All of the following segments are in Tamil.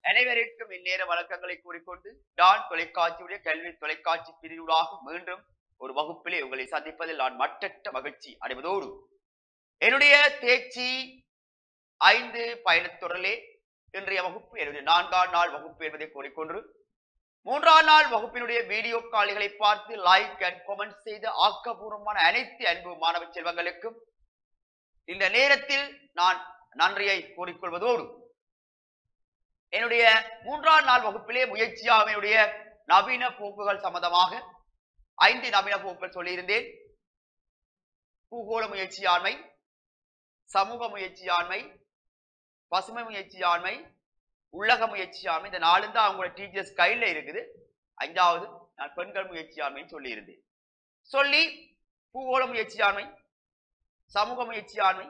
அனைவருக்கும் இந்நேர வழக்கங்களை கூறிக்கொண்டு டான் தொலைக்காட்சியுடைய கல்வி தொலைக்காட்சி பிரிவுடாக மீண்டும் ஒரு வகுப்பிலே உங்களை சந்திப்பதில் நான் மட்டற்ற மகிழ்ச்சி அடைவதோடு என்னுடைய தேர்ச்சி ஐந்து பயணத்தொடரிலே இன்றைய வகுப்பு என்னுடைய நான்காம் நாள் வகுப்பு என்பதை கூறிக்கொண்டு மூன்றாம் நாள் வகுப்பினுடைய வீடியோ காலிகளை பார்த்து லைக் அண்ட் கமெண்ட் செய்த ஆக்கப்பூர்வமான அனைத்து அன்பு மாணவ செல்வங்களுக்கும் இந்த நேரத்தில் நான் நன்றியை கூறிக்கொள்வதோடு என்னுடைய மூன்றாம் நாள் வகுப்பிலே முயற்சியாக என்னுடைய நவீன போக்குகள் சம்பந்தமாக ஐந்து நவீன போக்குகள் சொல்லியிருந்தேன் பூகோள முயற்சியாண்மை சமூக முயற்சியாண்மை பசுமை முயற்சியாண்மை உள்ளக முயற்சியாண்மை இந்த நாலு தான் அவங்களோட டீச்சர்ஸ் கையில இருக்குது அஞ்சாவது நான் பெண்கள் முயற்சியாண்மைன்னு சொல்லியிருந்தேன் சொல்லி பூகோள முயற்சியாண்மை சமூக முயற்சியாண்மை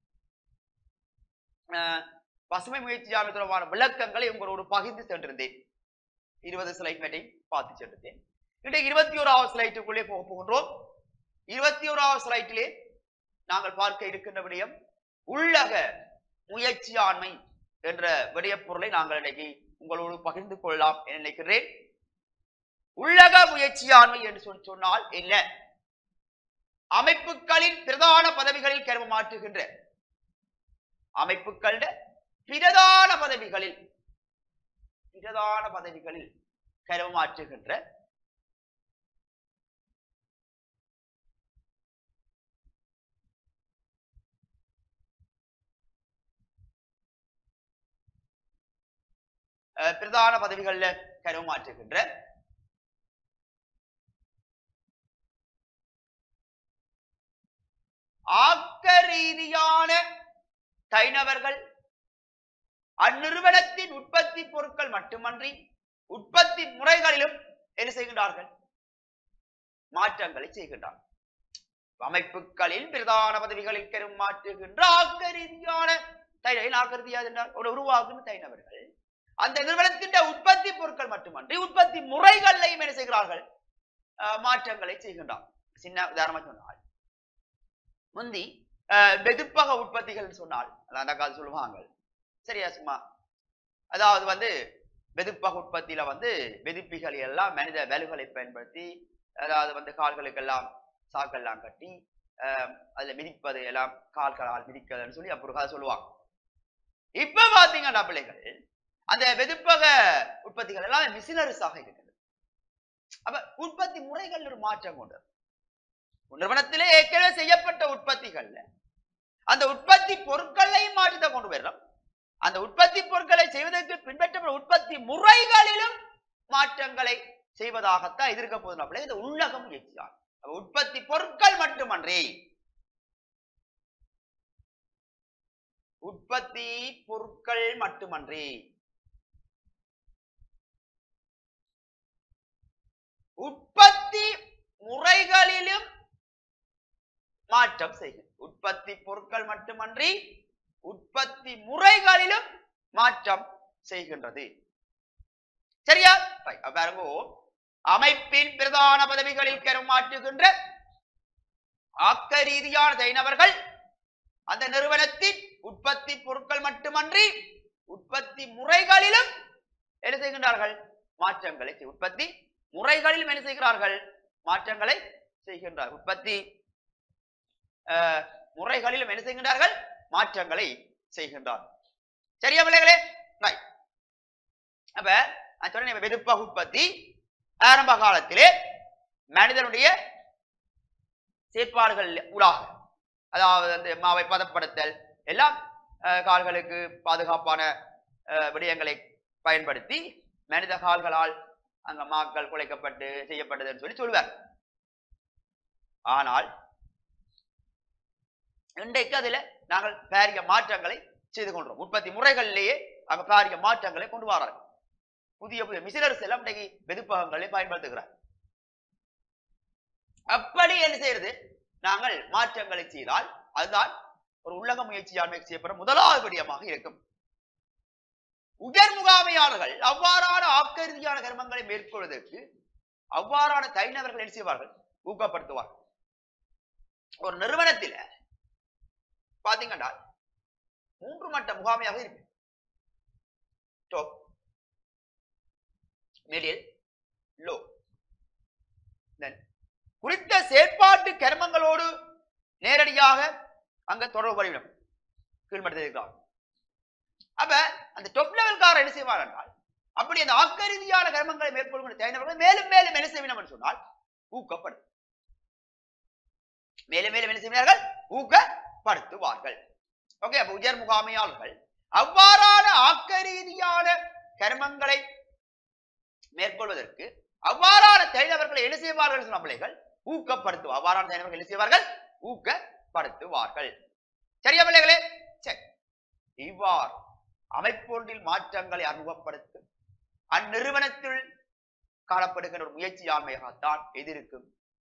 அஹ், பசுமை முயற்சியாண்மை தொடர்பான விளக்கங்களை உங்களோடு பகிர்ந்து சென்றிருந்தேன் இருபது ஸ்லைட் மேட்டை பார்த்து சென்றிருந்தேன் இன்றைக்கு இருபத்தி ஓராவது ஸ்லைட்டுக்குள்ளே போக போகின்றோம் இருபத்தி ஓராவது ஸ்லைட்டிலே நாங்கள் பார்க்க இருக்கின்ற விடயம் உள்ளக முயற்சியாண்மை என்ற விடயப் பொருளை நாங்கள் இன்னைக்கு உங்களோடு பகிர்ந்து கொள்ளலாம் என நினைக்கிறேன் உள்ளக முயற்சியாண்மை என்று சொல்லி சொன்னால் என்ன அமைப்புகளின் பிரதான பதவிகளில் கருவமாற்றுகின்ற அமைப்புகள பிரதான பதவிகளில் பிரதான பதவிகளில் கருவமாற்றுகின்ற அஹ், பிரதான பதவிகள்ல கருவமாற்றுகின்ற ஆக்க ரீதியான தைனவர்கள் அந்நிறுவனத்தின் உற்பத்தி பொருட்கள் மட்டுமன்றி உற்பத்தி முறைகளிலும் என்ன செய்கின்றார்கள் மாற்றங்களை செய்கின்றார்கள் அமைப்புகளில் பிரதான பதவிகளில் கரும் மாற்றுகின்ற ஆக்க ரீதியான தைன ஆக்க ரீதியாக என்றால் ஒரு உருவாகும் தைனவர்கள் அந்த நிறுவனத்தின் உற்பத்தி பொருட்கள் மட்டுமன்றி உற்பத்தி முறைகளையும் என்ன செய்கிறார்கள் அஹ், மாற்றங்களை செய்கின்றார் சின்ன உதாரணமா சொன்னால் முந்தி அஹ், வெதுப்பக உற்பத்திகள் சொன்னால் அதான் அந்த காலத்து சொல்லுவாங்க சரியா சும்மா அதாவது வந்து வெதுப்பக உற்பத்தியில வந்து வெதுப்பிகள் எல்லாம் மனித வேலுகளை பயன்படுத்தி அதாவது வந்து கால்களுக்கெல்லாம் சாக்கெல்லாம் கட்டி அஹ், அதுல மிதிப்பது எல்லாம் கால்களால் மிதிக்கிறதுன்னு சொல்லி அப்படி ஒரு கதை சொல்லுவாங்க இப்ப பாத்தீங்கன்னா பிள்ளைகள் அந்த வெதுப்பக உற்பத்திகள் எல்லாம் மிஷினரிஸாக இருக்குது அப்ப உற்பத்தி முறைகள் ஒரு மாற்றம் கொண்டது நிறுவனத்திலே ஏற்கனவே செய்யப்பட்ட உற்பத்திகள்ல அந்த உற்பத்தி பொருட்களையும் மாற்றத்தை கொண்டு வரலாம் அந்த உற்பத்தி பொருட்களை செய்வதற்கு பின்பற்றப்பட்ட உற்பத்தி முறைகளிலும் மாற்றங்களை செய்வதாகத்தான் எதிர்க்க போதும் அப்படியே இந்த உள்ளகம் முயற்சியான் அப்ப உற்பத்தி பொருட்கள் மட்டுமன்றி உற்பத்தி பொருட்கள் மட்டுமன்றி உற்பத்தி முறைகளிலும் மாற்றம் செய்கிறது உற்பத்தி பொருட்கள் மட்டுமன்றி உற்பத்தி முறைகளிலும் மாற்றம் செய்கின்றது சரியா Right. அப்ப பாருங்க அமைப்பின் பிரதான பதவிகளில் கரும் மாற்றுகின்ற ஆக்க ரீதியான தைனவர்கள் அந்த நிறுவனத்தின் உற்பத்தி பொருட்கள் மட்டுமன்றி உற்பத்தி முறைகளிலும் என்ன செய்கின்றார்கள் மாற்றங்களை செய்- உற்பத்தி முறைகளிலும் என்ன செய்கிறார்கள் மாற்றங்களை செய்கின்றார் உற்பத்தி அஹ், முறைகளிலும் என்ன செய்கின்றார்கள் மாற்றங்களை செய்கின்றார் சரியா பிள்ளைகளே Right. அப்ப நான் சொன்னேன் வெதுப்பக உற்பத்தி ஆரம்ப காலத்திலே மனிதனுடைய செயற்பாடுகள் ஊடாக அதாவது அந்த மாவை பதப்படுத்தல் எல்லாம் அஹ், கால்களுக்கு பாதுகாப்பான அஹ், விடயங்களை பயன்படுத்தி மனித கால்களால் அங்க மாக்கள் குலைக்கப்பட்டு செய்யப்பட்டதுன்னு சொல்லி சொல்லுவார் ஆனால் இன்றைக்கு அதுல நாங்கள் பாரிய மாற்றங்களை செய்து கொண்டோம் உற்பத்தி முறைகளிலேயே அங்க பாரிய மாற்றங்களை கொண்டு வரார்கள் புதிய புதிய மிஷினரிஸ் எல்லாம் இன்றைக்கு வெதுப்பகங்களை பயன்படுத்துகிறார் அப்படி என்ன செய்யறது நாங்கள் மாற்றங்களை செய்தால் அதுதான் ஒரு உள்ளக முயற்சியாண்மை செய்யப்படும் முதலாவது விடயமாக இருக்கும் உயர் முகாமையாளர்கள் அவ்வாறான ஆக்கரீதியான கர்மங்களை மேற்கொள்வதற்கு அவ்வாறான தைனவர்கள் என்ன செய்வார்கள் ஊக்கப்படுத்துவார்கள் ஒரு நிறுவனத்தில பாத்தீங்கன்னா மூன்று மட்ட முகாமையாக இருக்கு Top, மிடில் லோ குறித்த செயற்பாட்டு கர்மங்களோடு நேரடியாக அங்க தொடர்பு பண்ணிவிடும் கீழ்மட்டத்தில் இருக்கிறார் அப்ப அந்த டொப் லெவல் காரர் என்ன செய்வார் என்றால் அப்படி அந்த ஆக்க ரீதியான கர்மங்களை மேற்கொள்கிற தேர்ந்தவர்கள் மேலும் மேலும் என்ன செய்வினம் என்று சொன்னால் ஊக்கப்படும் மேலும் மேலும் என்ன செய்வார்கள் ஊக்கப்படுத்துவார்கள் ஓகே அப்ப உயர் முகாமையாளர்கள் அவ்வாறான ஆக்க ரீதியான கர்மங்களை மேற்கொள்வதற்கு அவ்வாறான தனிநபர்களை என்ன செய்வார்கள் சொன்ன பிள்ளைகள் ஊக்கப்படுத்துவார் அவ்வாறான தனிநபர்கள் என்ன செய்வார்கள் ஊக்கப்படுத்துவார்கள் சரியா பிள்ளைகளே சரி இவ்வாறு அமைப்பொன்றில் மாற்றங்களை அறிமுகப்படுத்தும் அந்நிறுவனத்தில் காணப்படுகின்ற ஒரு முயற்சியாமையாகத்தான் எது இருக்கும்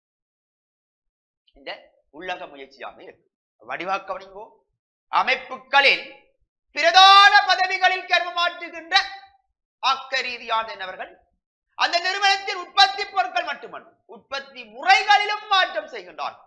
இந்த உள்ளக முயற்சியாமை இருக்கு வடிவாக்கவனிங்கோ அமைப்புகளில் பிரதான பதவிகளில் கர்மமாற்றுகின்ற ஆக்க ரீதியான என்னவர்கள் அந்த நிறுவனத்தின் உற்பத்தி பொருட்கள் மட்டுமல்ல உற்பத்தி முறைகளிலும் மாற்றம் செய்கின்றார்கள்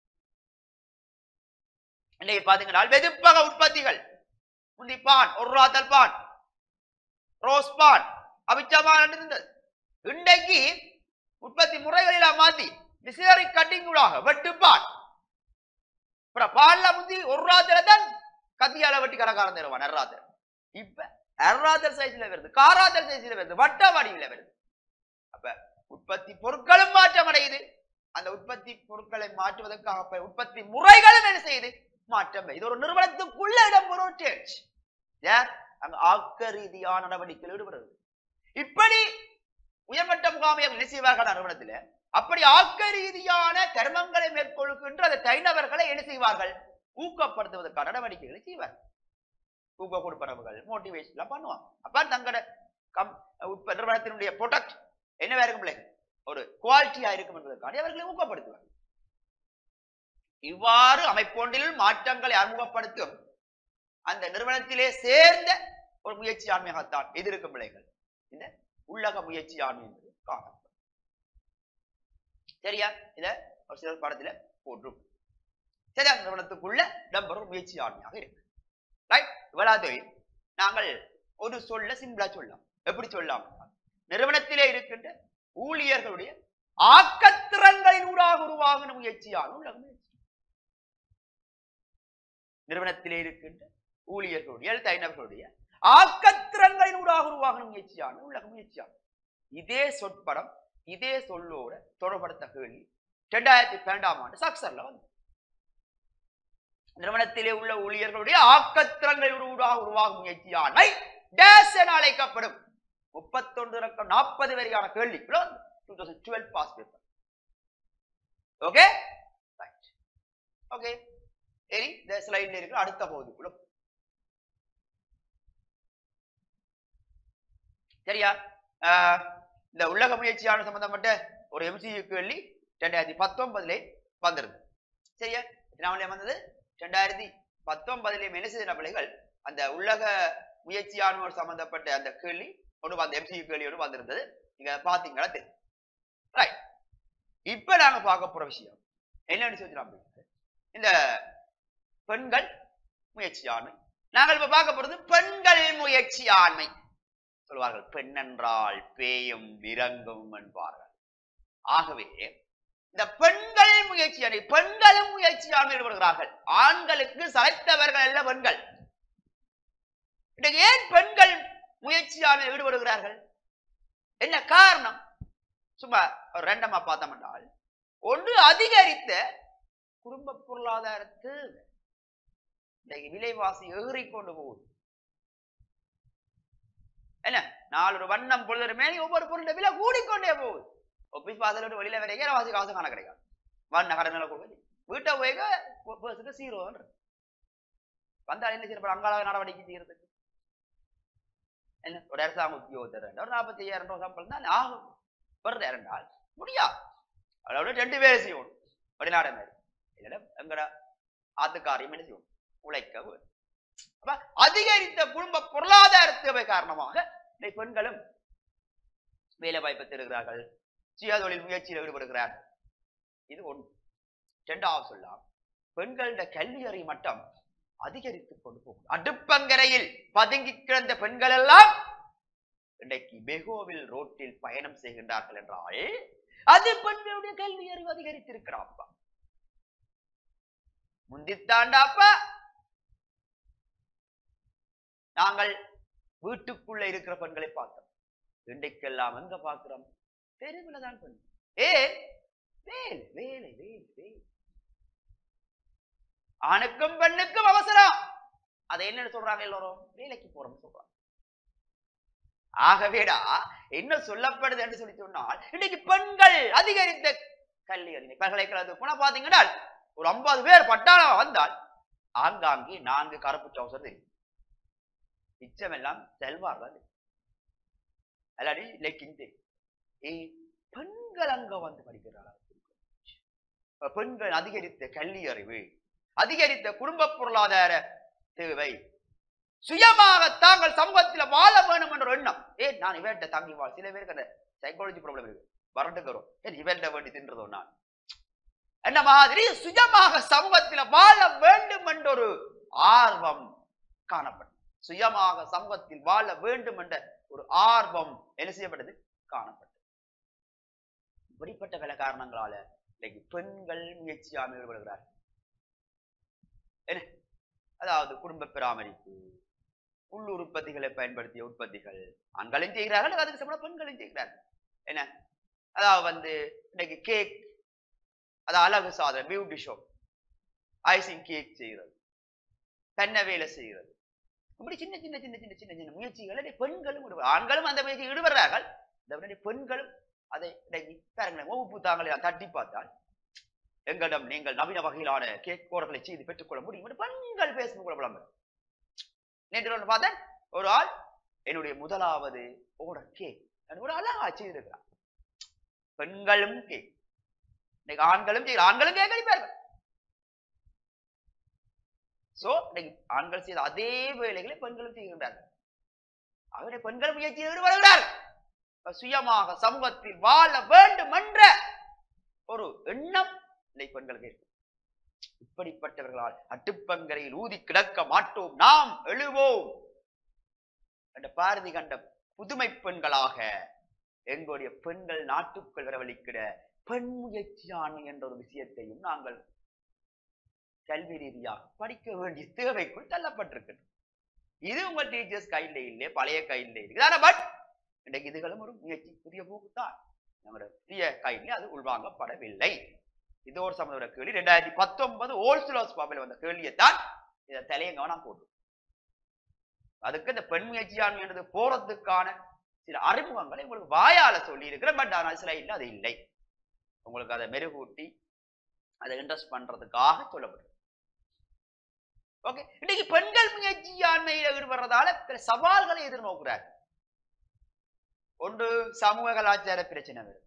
இன்னைக்கு பாத்தீங்கன்னா வெதுப்பக உற்பத்திகள் முந்தி பான் ஒரு ராத்தல் பான் ரோஸ் பான் அபிச்சபான் இருந்தது இன்றைக்கு உற்பத்தி முறைகளில மாத்தி மிசினரி கட்டிங் கூடாக வெட்டுப்பான் அப்புறம் பால்ல முந்தி ஒரு ராத்திர தான் கத்தியால வெட்டி கடைக்காரன் தருவான் அர்ராத்தர் இப்ப அர்ராத்தர் சைஸ்ல வருது காராத்தர் சைஸ்ல வருது வட்ட வடிவில வருது அப்ப உற்பத்தி பொருட்களும் மாற்றம் அடையுது அந்த உற்பத்தி பொருட்களை மாற்றுவதற்காக ப- உற்பத்தி முறைகளும் என்ன செய்யுது மாற்றம் இது ஒரு நிறுவனத்துக்குள்ள இடம்பெறும் சேஞ்ச் ஏன் அங்க ஆக்க ரீதியான நடவடிக்கையில் ஈடுபடுறது இப்படி உயர்மட்ட முகாமையாக என்ன செய்வார்கள் நிறுவனத்தில் அப்படி ஆக்க ரீதியான கர்மங்களை மேற்கொள்கின்ற அந்த தனிநபர்களை என்ன செய்வார்கள் ஊக்கப்படுத்துவதற்கான நடவடிக்கைகளை செய்வார்கள் ஊக்க கொடுப்பனவுகள் மோட்டிவேஷன் எல்லாம் பண்ணுவாங்க அப்ப தங்களோட கம் உற்ப நிறுவனத்தினுடைய ப்ரொடக்ட் என்னவா இருக்கும் பிள்ளைங்க ஒரு குவாலிட்டியா இருக்கும் என்பதற்காக அவர்களை ஊக்கப்படுத்துவார் இவ்வாறு அமைப்பொன்றில் மாற்றங்களை அறிமுகப்படுத்தும் அந்த நிறுவனத்திலே சேர்ந்த ஒரு முயற்சி ஆண்மையாகத்தான் எது இருக்கும் பிள்ளைகள் இந்த உள்ளக முயற்சி ஆண்மை என்பது காணப்படும் சரியா இத ஒரு சில படத்துல போற்றும் சரியா நிறுவனத்துக்குள்ள இடம்பெறும் முயற்சி ஆண்மையாக இருக்கு ரைட் இவ்வளவு நாங்கள் ஒரு சொல்ல சிம்பிளா சொல்லலாம் எப்படி சொல்லலாம் என்றால், நிறுவனத்திலே இருக்கின்ற ஊழியர்களுடைய ஆக்கத்திறன்களின் ஊடாக உருவாகின முயற்சியான உலக முயற்சி நிறுவனத்திலே இருக்கின்ற ஊழியர்களுடைய அல்லது தனிநபர்களுடைய ஆக்கத்திறன்களின் ஊடாக உருவாகின முயற்சியான உலக முயற்சியாகும் இதே சொற்படம் இதே சொல்லோட தொடர்படுத்த கேள்வி இரண்டாயிரத்தி பன்னெண்டாம் ஆண்டு சக்சர்ல வந்து நிறுவனத்திலே உள்ள ஊழியர்களுடைய ஆக்கத்திறன்களின் ஊடாக உருவாகும் முயற்சியாண்மை டேஸ் என அழைக்கப்படும் முப்பத்தொன்று இலக்கம் நாற்பது வரையான கேள்விக்குள்ள two thousand twelve past paper okay okay சரி இந்த ஸ்லைட்ல இருக்கிற அடுத்த பகுதிக்குள்ள போ. சரியா ஆஹ், இந்த உள்ளக முயற்சியான சம்பந்தப்பட்ட ஒரு எம்சியு கேள்வி ரெண்டாயிரத்தி பத்தொன்பதுல வந்திருது சரியா எத்தனாவது வந்தது ரெண்டாயிரத்தி பத்தொன்பதுல என்ன செய்த பிள்ளைகள் அந்த உள்ளக முயற்சியானோர் சம்பந்தப்பட்ட அந்த கேள்வி ஒன்று வந்து எம்சியு கேள்வி ஒன்று வந்திருந்தது நீங்க அதை பாத்தீங்களா தெரியும் ரைட் இப்ப நாங்க பார்க்க போற விஷயம் என்னன்னு சொல்லலாம் இந்த பெண்கள் முயற்சியாண்மை நாங்கள் இப்ப பார்க்க போறது பெண்கள் முயற்சியாண்மை சொல்வார்கள் பெண் என்றால் பேயும் விரங்கும் என்பார்கள் ஆகவே இந்த பெண்கள் முயற்சியாண்மை பெண்களும் முயற்சியாண்மை ஈடுபடுகிறார்கள் ஆண்களுக்கு சளைத்தவர்கள் அல்ல பெண்கள் இன்றைக்கு ஏன் பெண்கள் முயற்சியாண்மை ஈடுபடுகிறார்கள் என்ன காரணம் சும்மா ஒரு ரெண்டமா பார்த்தோம் என்றால் ஒன்று அதிகரித்த குடும்ப பொருளாதாரத்து இன்றைக்கு விலைவாசி ஏறிக்கொண்டு போகுது என்ன நாலு வண்ணம் பொழுது மேலே ஒவ்வொரு பொருளுடைய விலை கூடிக்கொண்டே போகுது ஒப்பிஸ் வாசல் விட்டு வெளியில வரைக்கும் வாசி காசு காண கிடைக்காது வண்ண கடனில் கொடுக்குது வீட்டை போய் பேசுக்கு சீரோன்ற வந்தால் என்ன செய்யப்படும் அங்காள நடவடிக்கை செய்யறதுக்கு என்ன ஒரு அரசாங்க உத்தியோகத்தர் ஒரு நாற்பத்தி ஐயாயிரம் ரூபாய் சம்பளம் தான் ஆகும் வருது இரண்டால் முடியாது அதோட ரெண்டு பேர் செய்யணும் வெளிநாடு மாதிரி இல்லைன்னா எங்கட ஆத்துக்காரியம் என்ன செய்யணும் உழைக்க வேண்டும். அப்ப அதிகரித்த குடும்ப பொருளாதார தேவை காரணமாக இந்த பெண்களும் வேலை வாய்ப்பை பெறுகிறார்கள் சுய தொழில் முயற்சியில் ஈடுபடுகிறார்கள் இது ஒன்று இரண்டாவது சொல்லலாம் பெண்களுடைய கல்வி அறிவு மட்டம் அதிகரித்துக் கொண்டு போகும் அடுப்பங்கரையில் பதுங்கி கிடந்த பெண்கள் எல்லாம் இன்றைக்கு பெகோவில் ரோட்டில் பயணம் செய்கின்றார்கள் என்றால் அது பெண்களுடைய கல்வி அறிவு அதிகரித்திருக்கிறாப்பா முந்தித்தாண்டாப்பா நாங்கள் வீட்டுக்குள்ள இருக்கிற பெண்களை பார்த்தோம் இன்றைக்கெல்லாம் எங்க பார்க்கிறோம் தெருவுல தான் பெண் ஏ வேலை வேலை வேலை வேலை ஆணுக்கும் பெண்ணுக்கும் அவசரம் அதை என்னன்னு சொல்றாங்க எல்லாரும் வேலைக்கு போறோம்னு சொல்றாங்க ஆகவேடா என்ன சொல்லப்படுது என்று சொல்லி சொன்னால் இன்னைக்கு பெண்கள் அதிகரித்த கல்வி அறிஞர் பல்கலைக்கழகத்துக்கு போனா பாத்தீங்கன்னா ஒரு ஐம்பது பேர் பட்டாளம் வந்தால் ஆங்காங்கே நான்கு கருப்பு சவுசர் தெரியும் மிச்சமெல்லாம் செல்வார் தான் அல்லாடி லெக்கிங் தெரியும் ஏய் பெண்கள் அங்க வந்து படிக்கிறார்கள் பெண்கள் அதிகரித்த கல்வி அறிவு அதிகரித்த குடும்ப பொருளாதார தேவை சுயமாக தாங்கள் சமூகத்தில் வாழ வேணும் என்ற ஒரு எண்ணம் ஏன் நான் இவர்கிட்ட தங்கி வாழ் சில பேருக்கு அந்த சைக்காலஜி ப்ராப்ளம் இருக்கு வரட்டுக்கிறோம் ஏன் இவர்கிட்ட வேண்டி தின்றதோ நான் என்ன மாதிரி சுயமாக சமூகத்தில் வாழ வேண்டும் என்ற ஒரு ஆர்வம் காணப்பட்டது சுயமாக சமூகத்தில் வாழ வேண்டும் என்ற ஒரு ஆர்வம் என்ன செய்யப்பட்டது காணப்பட்டது இப்படிப்பட்ட பல காரணங்களால இன்னைக்கு பெண்கள் முயற்சியாமல் ஈடுபடுகிறார்கள் என்ன அதாவது குடும்ப பராமரிப்பு உள் உற்பத்திகளை பயன்படுத்திய உற்பத்திகள் ஆண்களும் செய்கிறார்கள் அதுக்கு சம்பள பெண்களும் செய்கிறார்கள் என்ன அதாவது வந்து இன்னைக்கு கேக் அது அழகு சாதனம் பியூட்டி ஷோ ஐசிங் கேக் செய்கிறது தென்னை வேலை செய்கிறது இப்படி சின்ன சின்ன சின்ன சின்ன சின்ன சின்ன முயற்சிகளை பெண்களும் ஈடுபடு ஆண்களும் அந்த முயற்சி ஈடுபடுறார்கள் இந்த முன்னாடி பெண்களும் அதை இன்னைக்கு பாருங்களேன் வகுப்பு தாங்களை தட்டி பார்த்தால் எங்களிடம் நீங்கள் நவீன வகையிலான கேக் கோர்களை செய்து பெற்றுக்கொள்ள முடியும் என்று பெண்கள் பேஸ்புக்கில் விளம்பரம் நேற்று ஒன்று பார்த்தேன் ஒரு ஆள் என்னுடைய முதலாவது ஓடர் கேக் ஒரு அழகா செய்திருக்கிறார் பெண்களும் கேக் இன்னைக்கு ஆண்களும் செய்கிற ஆண்களும் கேக் அடிப்பார்கள் சோ இன்னைக்கு ஆண்கள் செய்த அதே வேலைகளை பெண்களும் செய்கின்றார்கள் அவருடைய பெண்கள் முயற்சியில் ஈடுபடுகிறார்கள் சுயமாக சமூகத்தில் வாழ வேண்டும் என்ற ஒரு எண்ணம் இன்னைக்கு பெண்களுக்கு இருக்கு இப்படிப்பட்டவர்களால் அட்டுப்பங்கரையில் ஊதி கிடக்க மாட்டோம் நாம் எழுவோம் என்ற பாரதி கண்ட புதுமை பெண்களாக எங்களுடைய பெண்கள் நாட்டுக்குள் வரவழிக்கிற பெண் முயற்சியாண்மை என்ற ஒரு விஷயத்தையும் நாங்கள் கல்வி ரீதியாக படிக்க வேண்டிய தேவைக்குள் தள்ளப்பட்டிருக்கின்றோம் இது உங்கள் டீச்சர்ஸ் கையில இல்லை பழைய கையில இருக்குது பட் இன்றைக்கு இதுகளும் ஒரு முயற்சி புதிய போக்கு தான் நம்முடைய புதிய கையிலே அது உள்வாங்கப்படவில்லை இது ஒரு சம்பந்த கேள்வி ரெண்டாயிரத்தி பத்தொன்பது ஓல்சுலோஸ் பாபில் வந்த கேள்வியைத்தான் இதை தலையங்க நான் போட்டு அதுக்கு இந்த பெண் முயற்சியாண்மை என்றது போறதுக்கான சில அறிமுகங்களை உங்களுக்கு வாயால சொல்லி இருக்கிறேன் பட் ஆனால் சில இல்லை அது இல்லை உங்களுக்கு அதை மெருகூட்டி அதை இன்ட்ரெஸ்ட் பண்றதுக்காக சொல்லப்படுது ஓகே இன்னைக்கு பெண்கள் முயற்சியாண்மையில் ஈடுபடுறதால சில சவால்களை எதிர்நோக்குறார் ஒன்று சமூக கலாச்சார பிரச்சனை வரும்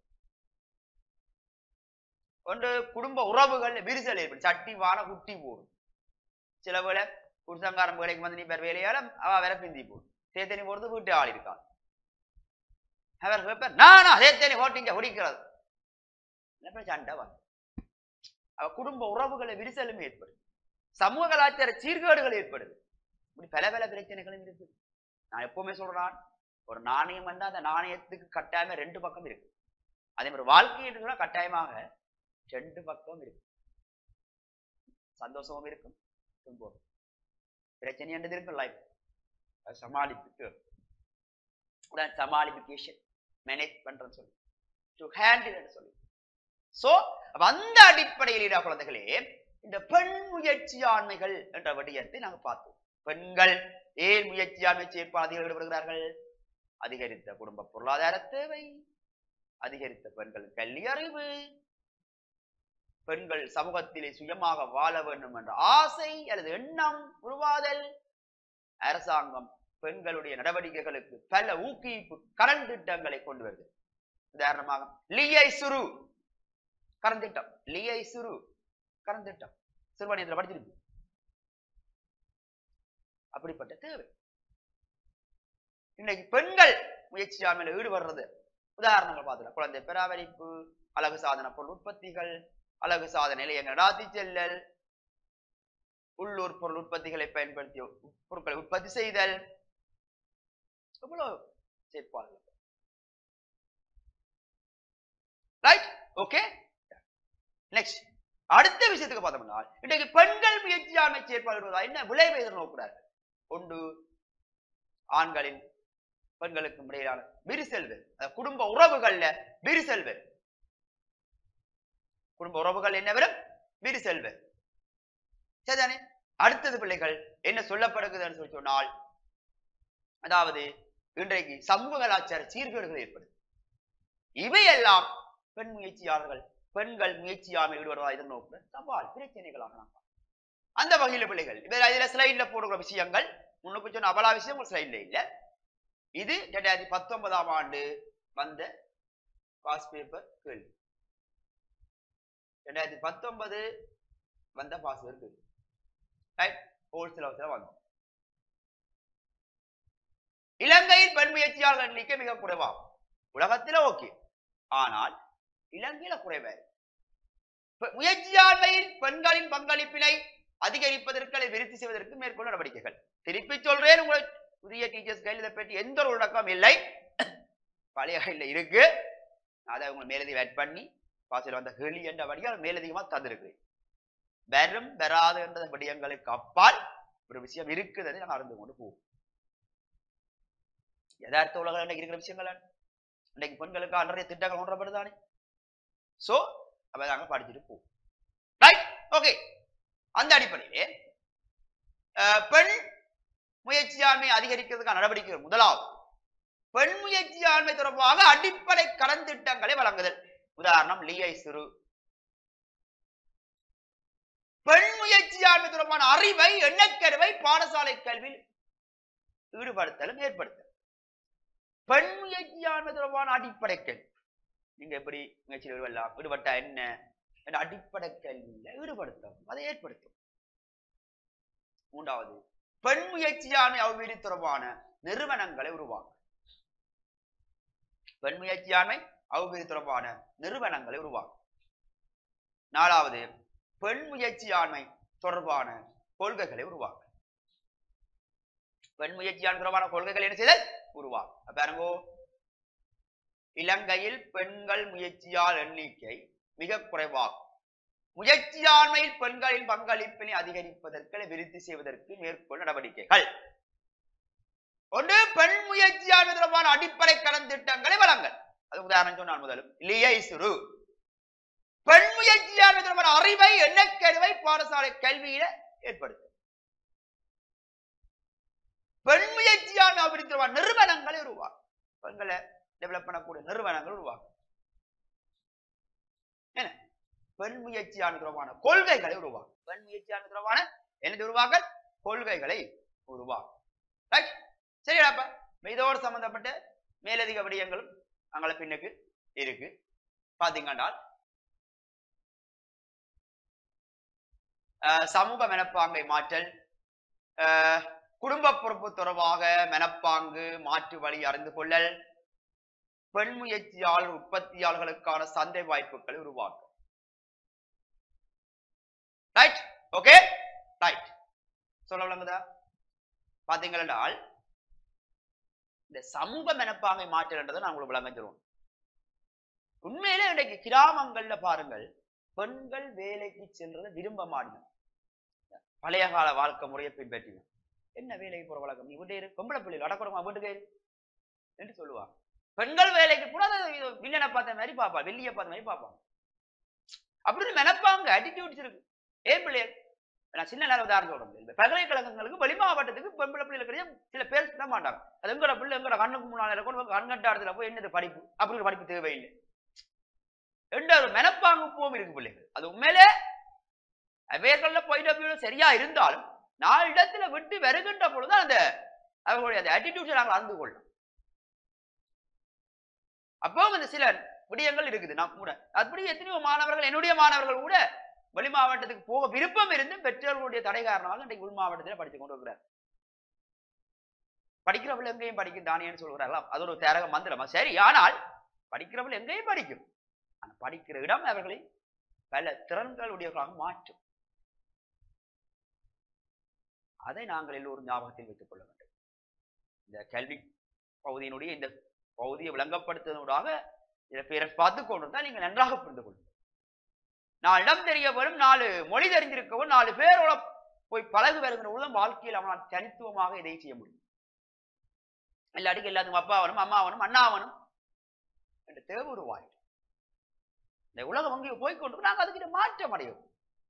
ஒன்று குடும்ப உறவுகள் விரிசல் ஏற்படும் சட்டி வான குட்டி போடும் சில வேளை புருஷங்காரன் வேலைக்கு வந்து நீ பேர் வேலையால அவ வேற பிந்தி போடும் சேத்தனி போறது வீட்டு ஆள் இருக்காது அவர் கேட்பார் நானா சேத்தனி ஓட்டிங்க குடிக்கிறது என்ன சண்டை வந்து அவ குடும்ப உறவுகளை விரிசலும் ஏற்படும் சமூக கலாச்சார சீர்கேடுகள் ஏற்படுது இப்படி பல பல பிரச்சனைகளும் இருக்குது நான் எப்பவுமே சொல்றான் ஒரு நாணயம் வந்து அந்த நாணயத்துக்கு கட்டாயமா ரெண்டு பக்கம் இருக்கு அதே மாதிரி வாழ்க்கை என்று சொன்னா கட்டாயமாக ரெண்டு பக்கம் இருக்கு சந்தோஷமும் இருக்கும் துன்பம் பிரச்சனை என்றது இருக்கும் லைஃப் சமாளிப்புக்கு சமாளிபிகேஷன் மேனேஜ் பண்றேன்னு சொல்லி டு ஹேண்டில் என்று சொல்லி சோ அந்த அடிப்படையில் குழந்தைகளே இந்த பெண் முயற்சியாண்மைகள் என்ற விடயத்தை நாங்கள் பார்த்தோம் பெண்கள் ஏன் முயற்சியாண்மை செயற்பாடுகள் ஈடுபடுகிறார்கள் அதிகரித்த குடும்ப பொருளாதார தேவை அதிகரித்த பெண்கள் கல்வி அறிவு பெண்கள் சமூகத்திலே சுயமாக வாழ வேண்டும் என்ற ஆசை அல்லது எண்ணம் உருவாதல் அரசாங்கம் பெண்களுடைய நடவடிக்கைகளுக்கு பல ஊக்குவிப்பு கடன் திட்டங்களை கொண்டு வருது உதாரணமாக லியை சுரு கடன் திட்டம் லியை சுரு கடன் திட்டம் சிறுவனியத்தில் படிச்சிருக்கு அப்படிப்பட்ட தேவை இன்னைக்கு பெண்கள் முயற்சியாமல் ஈடுபடுறது உதாரணங்கள் பார்த்துக்கலாம் குழந்தை பராமரிப்பு அழகு சாதன பொருள் உற்பத்திகள் அழகு சாதன நிலையங்கள் நடாத்தி செல்லல் உள்ளூர் பொருள் உற்பத்திகளை பயன்படுத்தி பொருட்களை உற்பத்தி செய்தல் எவ்வளவு செயற்பாடுகள் ரைட் ஓகே நெக்ஸ்ட் அடுத்த விஷயத்துக்கு பார்த்தோம்னா இன்றைக்கு பெண்கள் முயற்சியாண்மை செயற்பாடு என்ன விளைவை எதிர்நோக்கிறார்கள் ஒன்று ஆண்களின் பெண்களுக்கும் இடையிலான விரிசல்கள் அதாவது குடும்ப உறவுகள்ல விரிசல்கள் குடும்ப உறவுகள் என்ன வரும் விரிசல்கள் சரிதானே அடுத்தது பிள்ளைகள் என்ன சொல்லப்படுகிறதுன்னு சொல்லி சொன்னால் அதாவது இன்றைக்கு சமூக கலாச்சார சீர்கேடுகள் ஏற்படுது இவையெல்லாம் பெண் முயற்சியாளர்கள் பெண்கள் முயற்சியாமல் ஈடுபடுவதா இதன் நோக்கு சவால் பிரச்சனைகளாக நாம் பார்க்கிறோம். அந்த வகையில பிள்ளைகள் இதுல இதுல ஸ்லைட்ல போடுகிற விஷயங்கள் முன்னுக்கு சொன்ன அபலா விஷயம் ஒரு ஸ்லைட்ல இல்ல இது ரெண்டாயிரத்தி பத்தொன்பதாம் ஆண்டு வந்த பாஸ் பேப்பர் கேள்வி ரெண்டாயிரத்தி பத்தொன்பது வந்த பாஸ் பேப்பர் கேள்வி ரைட் ஹோல் சிலவத்துல வந்தோம் இலங்கையில் பெண் முயற்சியாளர்கள் எண்ணிக்கை மிக குறைவாகும் உலகத்தில ஓகே ஆனால் இலங்கையில குறைவே பெ- முயற்சியாண்மையில் பெண்களின் பங்களிப்பினை அதிகரிப்பதற்கு அல்லது விருத்தி செய்வதற்கு மேற்கொள்ள நடவடிக்கைகள் திருப்பி சொல்றேன் உங்களை புதிய டீச்சர்ஸ் கையில் இதை பற்றி எந்த ஒரு உள்ளடக்கம் இல்லை பழைய கையில் இருக்கு அதை உங்களை மேலதிகம் ஆட் பண்ணி பாசில் வந்த கேள்வி என்ற வடியால் மேலதிகமா தந்திருக்கிறேன் வெறும் பெறாது என்ற விடயங்களுக்கு அப்பால் ஒரு விஷயம் இருக்குதுன்னு நாங்கள் அறிந்து கொண்டு போவோம் யதார்த்த உலகம் இன்னைக்கு இருக்கிற விஷயங்கள் என்ன? இன்னைக்கு பெண்களுக்கு நிறைய திட்டங்கள் கொண்டுவரப்படுதானே சோ அப்ப நாங்க படிச்சுட்டு போவோம் ரைட் ஓகே அந்த அடிப்படையிலே அஹ், பெண் முயற்சியாண்மை அதிகரிக்கிறதுக்கான நடவடிக்கைகள் முதலாவது பெண் முயற்சியாண்மை தொடர்பாக அடிப்படை கடன் திட்டங்களை வழங்குதல் உதாரணம் லீயை சிறு பெண் முயற்சியாண்மை தொடர்பான அறிவை எண்ணக்கருவை பாடசாலை கல்வியில் ஈடுபடுத்தலும் ஏற்படுத்தல் பெண் முயற்சியாண்மை தொடர்பான அடிப்படை கல்வி நீங்க எப்படி முயற்சியில் ஈடுபடலாம் ஈடுபட்டா என்ன என்ற அடிப்படை கல்வியில ஈடுபடுத்தும் அதை ஏற்படுத்தும் மூன்றாவது பெண் முயற்சியாண்மை அபிவிருத்தி தொடர்பான நிறுவனங்களை உருவாக்கும் பெண் முயற்சியாண்மை அபிவிருத்தி தொடர்பான நிறுவனங்களை உருவாக்கும் நாலாவது பெண் முயற்சியாண்மை தொடர்பான கொள்கைகளை உருவாக்கும் பெண் முயற்சியாண்மை தொடர்பான கொள்கைகள் என்ன செய்தல் உருவாக்கும் அப்ப பாருங்கோ இலங்கையில் பெண்கள் முயற்சியால் எண்ணிக்கை மிக குறைவாகும் முயற்சியாண்மையில் பெண்களின் பங்களிப்பினை அதிகரிப்பதற்கு விருத்தி செய்வதற்கு மேற்கொள் நடவடிக்கைகள் ஒன்று பெண் முயற்சியாண்மை தொடர்பான அடிப்படை கடன் திட்டங்களை வழங்கல் அது உதாரணம் சொன்னால் முதலும் லியை சுரு பெண் முயற்சியாண்மை தொடர்பான அறிவை எண்ணக்கருவை பாடசாலை கல்வியில ஏற்படுத்தும் பெண் முயற்சியாண்மை அபிவிருத்தி தொடர்பான நிறுவனங்களை உருவாக்கும் பெண்களை டெவலப் பண்ணக்கூடிய நிறுவனங்கள் உருவாக்கும் என்ன பெண் முயற்சியாண்மை தொடர்பான கொள்கைகளை உருவாக்கும் பெண் முயற்சியாண்மை தொடர்பான என்னது உருவாக்கல் கொள்கைகளை உருவாக்கும் ரைட் சரியாப்ப இதோடு சம்பந்தப்பட்ட மேலதிக விடயங்களும் அங்கள பின்னுக்கு இருக்கு பாத்தீங்கன்னா அஹ், சமூக மெனப்பாங்கை மாற்றல் அஹ், குடும்ப பொறுப்பு தொடர்பாக மெனப்பாங்கு மாற்று வழி அறிந்து கொள்ளல் பெண் முயற்சியாளர் உற்பத்தியாளர்களுக்கான சந்தை வாய்ப்புகளை உருவாக்கும் ரைட் ஓகே ரைட் சொல்ல விளங்குதா பாத்தீங்களா இந்த சமூக மெனப்பாங்கை மாற்றல்ன்றதை நான் உங்களுக்கு விளங்க தருவோம் உண்மையிலே இன்றைக்கு கிராமங்கள்ல பாருங்கள் பெண்கள் வேலைக்கு செல்றதை விரும்ப மாட்டேன் பழைய கால வாழ்க்கை முறையை பின்பற்றின என்ன வேலைக்கு போற வழக்கம் நீ வீட்டே இரு பொம்பளை பிள்ளைகள் அடக்குறமா வீட்டுக்கு இரு என்று சொல்லுவாங்க பெண்கள் வேலைக்கு கூட வில்லனை பார்த்த மாதிரி பாப்பா வெள்ளிய பார்த்த மாதிரி பாப்பாங்க அப்படின்னு நினைப்பாங்க அட்டிடியூட்ஸ் இருக்கு ஏன் பிள்ளைகள் நான் சின்ன நேரம் உதாரணம் சொல்றேன் இந்த பல்கலைக்கழகங்களுக்கு வெளி மாவட்டத்துக்கு பெண்பிள்ளை பிள்ளைகள் கிடையாது சில பேர் தான் மாட்டாங்க அது எங்கட பிள்ளை எங்கட கண்ணுக்கு முன்னால இருக்கும் கண்கட்ட இடத்துல போய் என்னது படிப்பு அப்படி ஒரு படிப்பு தேவையில்லை என்ற ஒரு மெனப்பாங்குப்போம் இருக்கு பிள்ளைகள் அது உண்மையிலே அவைகள்ல பாயிண்ட் ஆஃப் வியூ சரியா இருந்தாலும் நாலு இடத்துல விட்டு வருகின்ற பொழுது அந்த அவர்களுடைய அந்த ஆட்டிடியூட்ஸை நாங்கள் அறிந்து கொள்ளலாம் அப்போ இந்த சில விடயங்கள் இருக்குது நான் கூட அப்படி எத்தனையோ மாணவர்கள் என்னுடைய மாணவர்கள் கூட வெளி மாவட்டத்துக்கு போக விருப்பம் இருந்து பெற்றோர்களுடைய தடை காரணமாக இன்றைக்கு உள் மாவட்டத்தில் படித்துக் கொண்டு இருக்கிறார் படிக்கிறவள் எங்கேயும் படிக்கும் தானேன்னு சொல்கிறார்களா அது ஒரு தேரக மந்திரமா சரி ஆனால் படிக்கிறவள் எங்கேயும் படிக்கும் ஆனா படிக்கிற இடம் அவர்களை பல திறன்களுடையவர்களாக மாற்றும் அதை நாங்கள் எல்லோரும் ஞாபகத்தில் வைத்துக் கொள்ள வேண்டும் இந்த கல்வி பகுதியினுடைய இந்த பகுதியை விளங்கப்படுத்துவதூடாக இதை பேரை பார்த்து கொண்டிருந்தால் நீங்கள் நன்றாக புரிந்து கொள்ளுங்கள் நாலு இடம் தெரிய வரும் நாலு மொழி தெரிஞ்சிருக்கவும் நாலு பேரோட போய் பழகு வருகிற பொழுது வாழ்க்கையில் அவனால் தனித்துவமாக இதை செய்ய முடியும் எல்லாத்துக்கும் எல்லாத்துக்கும் அப்பாவனும் அம்மாவனும் அண்ணாவனும் என்ற தேவை உருவாயிடும் இந்த உலகம் அங்கே போய் கொண்டு நாங்கள் அதுக்கிட்ட மாற்றம் அடையும்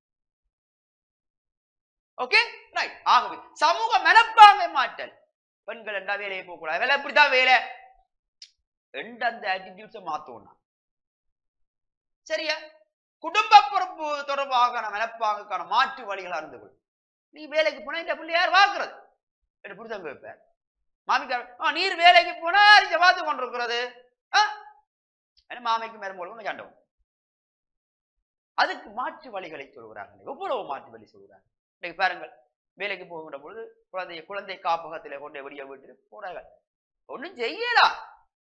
ஓகே ரைட் ஆகவே சமூக மனப்பாங்கை மாற்றல் பெண்கள் என்றா வேலையை போகக்கூடாது வேலை இப்படிதான் வேலை எந்த அந்த ஆட்டிடியூட்ஸை மாத்தணும் சரியா குடும்ப பொறுப்பு தொடர்பாக மனப்பாங்குக்கான மாற்று வழிகள் அறிந்து கொள் நீ வேலைக்கு போனா இந்த பிள்ளை யார் பார்க்கறது என்று புரிதங்க வைப்பார் மாமிக்கார ஆ நீர் வேலைக்கு போனா இங்க பார்த்து கொண்டிருக்கிறது ஆ ஏன்னா மாமிக்கு மருமகளுக்கும் சண்டை வரும். அதுக்கு மாற்று வழிகளை சொல்கிறார்கள் எவ்வளவு மாற்று வழி சொல்கிறார்கள் இன்னைக்கு பாருங்கள் வேலைக்கு போகின்ற பொழுது குழந்தை குழந்தை காப்பகத்திலே கொண்டு வெளியே விட்டு போறார்கள் ஒண்ணும் செய்யலாம்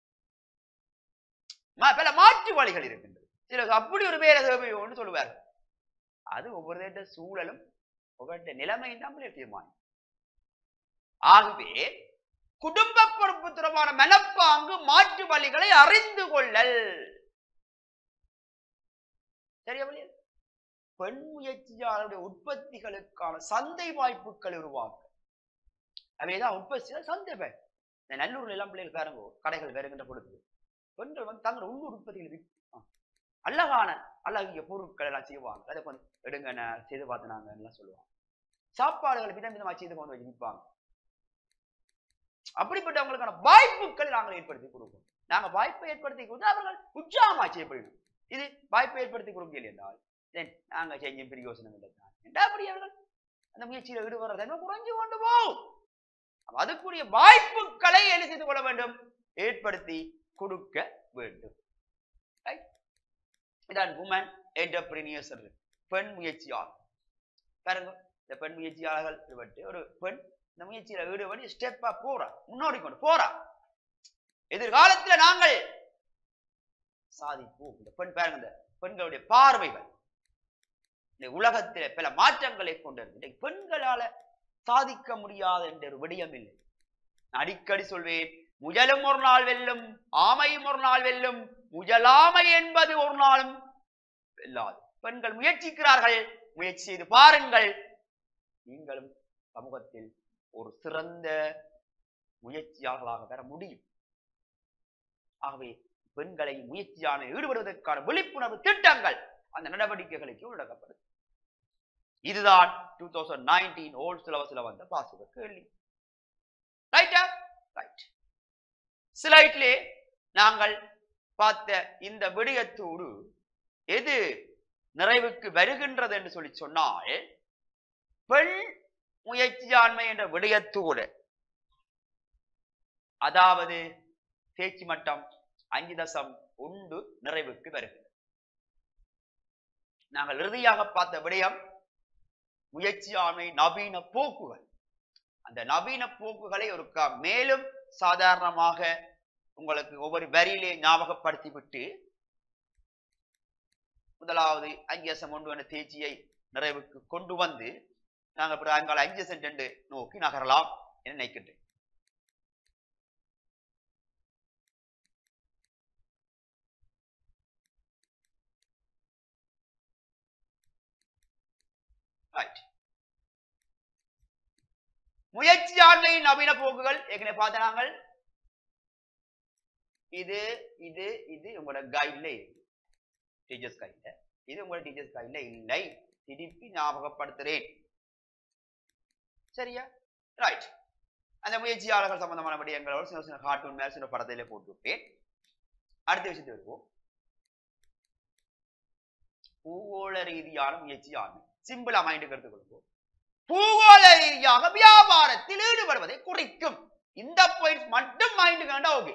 மா- பல மாற்று வழிகள் இருக்கின்றது சில அப்படி ஒரு வேலை தேவையோன்னு சொல்லுவார் அது ஒவ்வொரு சூழலும் ஒவ்வொரு நிலைமையும் தான் நம்மளே தீர்மானம் ஆகவே குடும்ப பொறுப்பு தொடர்பான மனப்பாங்கு மாற்று வழிகளை அறிந்து கொள்ளல் சரியா வழியா பெண் முயற்சியாளருடைய உற்பத்திகளுக்கான சந்தை வாய்ப்புகள் உருவாக்க அவைதான் உற்பத்தி சந்தை பேர் இந்த நல்லூர்ல எல்லாம் பிள்ளைகள் பாருங்க கடைகள் வருகின்ற பொழுது பெண்கள் வந்து தங்கள் உள்ளூர் உற்பத்திகள் விற்று அழகான அழகிய பொருட்கள் எல்லாம் செய்வாங்க அதை கொஞ்சம் எடுங்க நான் செய்து பார்த்துனாங்க எல்லாம் சொல்லுவாங்க சாப்பாடுகள் விதம் விதமா செய்து கொண்டு வச்சு விற்பாங்க அப்படிப்பட்டவங்களுக்கான வாய்ப்புகள் நாங்கள் ஏற்படுத்தி கொடுப்போம் நாங்க வாய்ப்பை ஏற்படுத்தி கொடுத்து அவர்கள் உற்சாகமா செய்யப்படணும் இது வாய்ப்பை ஏற்படுத்தி கொடுக்கல என்றால் then நாங்க செஞ்சும் பிரயோசனம் இல்லை தான் என்றா அப்படி அவர்கள் அந்த முயற்சியில் ஈடுபடுற தன்மை குறைஞ்சு கொண்டு போகும் அப்ப அதுக்குரிய வாய்ப்புகளை என்ன செய்து கொள்ள வேண்டும் ஏற்படுத்தி கொடுக்க வேண்டும் Right? இதான் உமன் என்டர்பிரினியர்ஸ் பெண் முயற்சியாளர் பாருங்க இந்த பெண் முயற்சியாளர்கள் ஈடுபட்டு ஒரு பெண் இந்த முயற்சியில ஈடுபட்டு ஸ்டெப்பா போறா முன்னோடி கொண்டு போறா எதிர்காலத்துல நாங்கள் சாதிப்போம் இந்த பெண் பாருங்க இந்த பெண்களுடைய பார்வைகள் இந்த உலகத்தில பல மாற்றங்களை கொண்டிருக்கு இன்றைக்கு பெண்களால சாதிக்க முடியாத என்ற ஒரு விடயம் இல்லை நான் அடிக்கடி சொல்வேன் முயலும் ஒரு நாள் வெல்லும் ஆமையும் ஒரு நாள் வெல்லும் முயலாமை என்பது ஒரு நாளும் வெல்லாது பெண்கள் முயற்சிக்கிறார்கள் முயற்சி செய்து பாருங்கள் நீங்களும் சமூகத்தில் ஒரு சிறந்த முயற்சியாளர்களாக பெற முடியும் ஆகவே பெண்களை முயற்சியான ஈடுபடுவதற்கான விழிப்புணர்வு திட்டங்கள் அந்த நடவடிக்கைகளுக்கு உள்ளடக்கப்படும் இதுதான் டூ தௌசண்ட் நைன்டீன் ஓல்ட் சிலபஸ்ல வந்த பாசுக கேள்வி ரைட்டா ரைட் ஸ்லைட்லே நாங்கள் பார்த்த இந்த விடயத்தோடு எது நிறைவுக்கு வருகின்றது என்று சொல்லி சொன்னால் பெண் முயற்சியாண்மை என்ற விடயத்தோடு அதாவது தேர்ச்சி மட்டம் அஞ்சு தசம் ஒன்று நிறைவுக்கு வருகிறது நாங்கள் இறுதியாக பார்த்த விடயம் முயற்சியாண்மை நவீன போக்குகள் அந்த நவீன போக்குகளை ஒரு க- மேலும் சாதாரணமாக உங்களுக்கு ஒவ்வொரு வரியிலே ஞாபகப்படுத்தி விட்டு முதலாவது அஞ்சசம் ஒன்று என்ற தேர்ச்சியை நிறைவுக்கு கொண்டு வந்து நாங்கள் பிறகு அங்கால அஞ்சு சென்ட் நோக்கி நகரலாம் என நினைக்கின்றேன் Right. முயற்சியாண்மை நவீன போக்குகள் ஏற்கனவே பார்த்த நாங்கள் இது இது இது உங்களோட கைட்ல இருக்கு டீச்சர்ஸ் கைட்ல இது உங்களோட டீச்சர்ஸ் கைட்ல இல்லை திருப்பி ஞாபகப்படுத்துறேன் சரியா ரைட் அந்த முயற்சியாளர்கள் சம்பந்தமான விடயங்களோட சின்ன சின்ன கார்ட்டூன் மேல சின்ன படத்திலே போட்டு விட்டேன் அடுத்த விஷயத்துக்கு வருவோம் பூகோள ரீதியான முயற்சியாண்மை சிம்பிளா மைண்டுக்கு எடுத்துக்கொள்வோம் பூகோள ரீதியாக வியாபாரத்தில் ஈடுபடுவதை குறிக்கும் இந்த பாயிண்ட் மட்டும் மைண்டு கண்டா ஓகே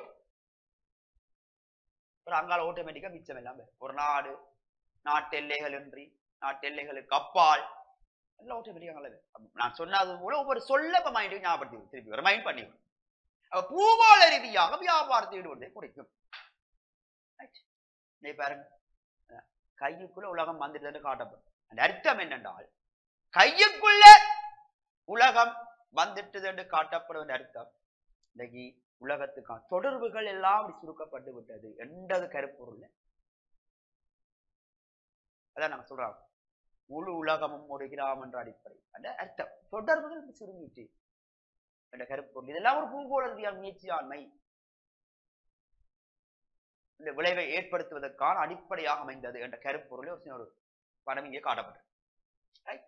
ஒரு அங்கால ஆட்டோமேட்டிக்கா மிச்சம் எல்லாம் வரும். ஒரு நாடு நாட்டு எல்லைகள் இன்றி நாட்டு எல்லைகளுக்கு அப்பால் எல்லாம் ஆட்டோமேட்டிக்கா நல்லது நான் சொன்னது மூலம் ஒவ்வொரு சொல்ல இப்ப மைண்டுக்கு ஞாபகப்படுத்தி விடும். திருப்பி ரிமைண்ட் பண்ணி விடும். அப்ப பூகோள ரீதியாக வியாபாரத்தில் ஈடுபடுவதை குறிக்கும் Right. நீ பாருங்க அஹ் கையுக்குள்ள உலகம் வந்துட்டு காட்டப்படும் அந்த அர்த்தம் என்னென்றால் கையுக்குள்ள உலகம் வந்துட்டது என்று காட்டப்படுவது அர்த்தம் இன்னைக்கு உலகத்துக்கான தொடர்புகள் எல்லாம் அப்படி சுருக்கப்பட்டு விட்டது என்றது கருப்பொருள் அதான் நாங்க சொல்றோம் முழு உலகமும் ஒரு கிராமம் என்ற அடிப்படை அந்த அர்த்தம் தொடர்புகள் இப்படி சுருங்கிட்டு என்ற கருப்பொருள் இதெல்லாம் ஒரு பூகோள ரீதியான முயற்சியாண்மை இந்த விளைவை ஏற்படுத்துவதற்கான அடிப்படையாக அமைந்தது என்ற கருப்பொருளை ஒரு சின்ன ஒரு படம் இங்கே காட்டப்பட்டது Right?